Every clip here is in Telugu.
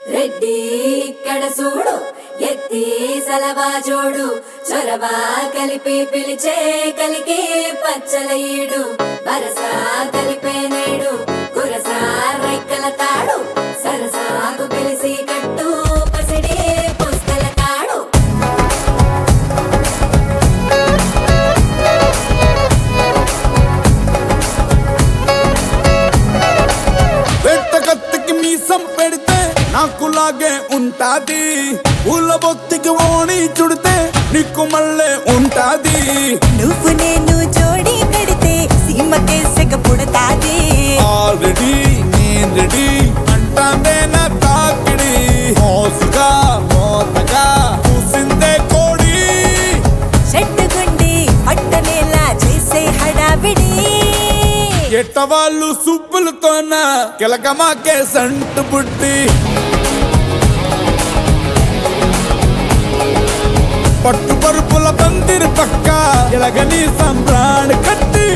రెడ్డి ఇక్కడ చూడు ఎత్తి సలవా జోడు చొరవ కలిపి పిలిచే కలికి పచ్చల ఈడు వరస కలిపే నేడు కురస రైకల తాడు సరసాకు పిలిసి కట్టు పసిడి పుస్తల తాడు వెంట కత్తికి మీసం పెడితే నాకులాగే ఉంటాది పూల బొత్తికి ఓణి చుడితే నీకు మళ్ళీ ఉంటాది నువ్వు నేను జోడి కడితే సీమకే సెగ పుడతాది ఆల్రెడీ నేను రెడీ అంటాందే నా తాకిడి మోసుగా మోతగా చూసిందే కోడి చెట్టుగుండి పట్టనేలా చేసే హడావిడి ఎట్ట వాళ్ళు సుబ్బులతోన కిలకమాకే సంటు బుట్టి పట్టు పరుపుల పందిరి పక్క ఇలగని సంబ్రాణి కట్టి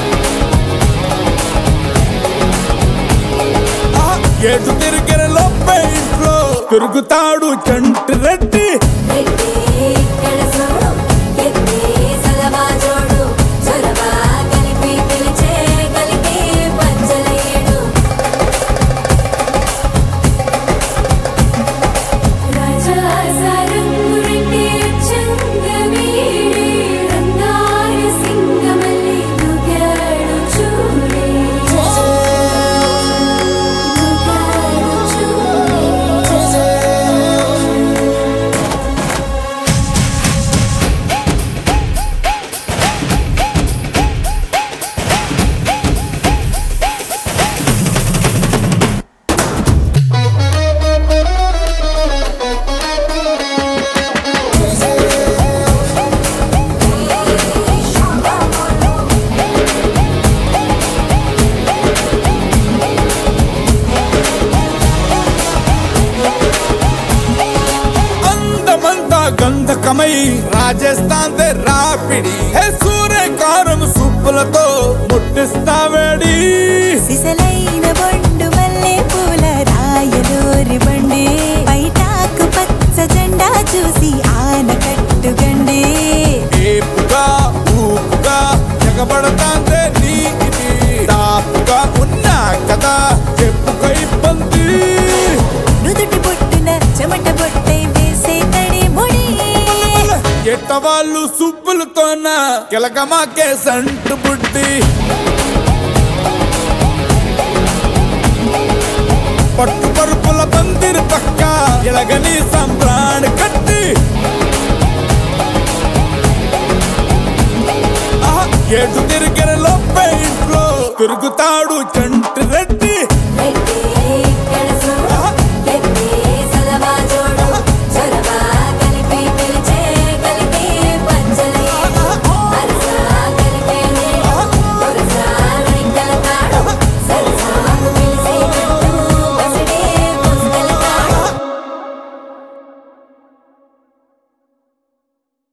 ఆ, ఎటు తిరిగిన లోపే ఇంట్లో తిరుగుతాడు చంటి రెడ్డి రెడ్డి ఇక్కడ చూడు ఎత్తి సలవా జోడు చొరవ కలిపి పిలిచే కలికి పచ్చల ఈడు రాజా సారంగురెడ్డి చంగవీడి రంగారి సింగమల్లి దుగాడు చూడే దుగాడు చూడే అందమంతా గంధకమై రాజస్థాన్ దే రాపిడి హే సూర్యకారం సుప్పులతో ముట్టిస్తావేడి సిసలైన బొండు మల్లె పూల రాయలూరి బండి బయటాకు పచ్చ జెండా చూసి ఆనకట్టు గండి ఏపుగా ఊపుగా ఎగబడతాందే నీ ఇది తాపుగా ఉన్నా కదా చెప్పుకో ఇబ్బంది నుదుటి బొట్టున చెమట బొట్టై వేసే తడి ముడి ఎట్ట వాళ్ళు సుబ్బులతోన కిలకమాకే సంటు బుడ్డి పట్టు పరుపుల పందిరి పక్క ఇలగని సంబ్రాణి కట్టి ఆహా, ఎటు తిరిగిన లోపే ఇంట్లో తిరుగుతాడు